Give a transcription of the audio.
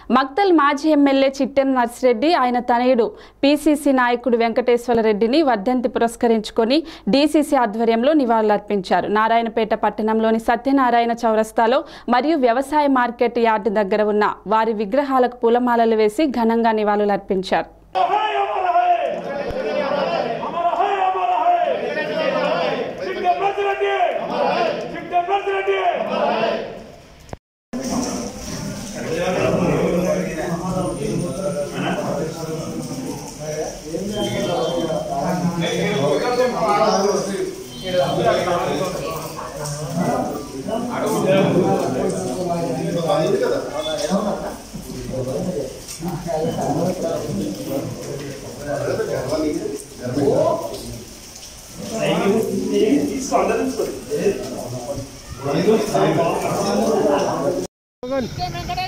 మక్తల్ మాజీ ఎమ్మెల్యే చిట్టెం నర్సిరెడ్డి ఆయన తనయుడు పీసీసీ నాయకుడు వెంకటేశ్వర రెడ్డిని వర్ధంతి పురస్కరించుకొని డీసీసీ ఆధ్వర్యంలో నివాళులర్పించారు నారాయణపేట పట్టణంలోని సత్యనారాయణ చౌరస్తాలో మరియు వ్యవసాయ మార్కెట్ యార్డు దగ్గర ఉన్న వారి విగ్రహాలకు పూలమాలలు వేసి ఘనంగా నివాళులర్పించారు కె వెంకటేశ్వర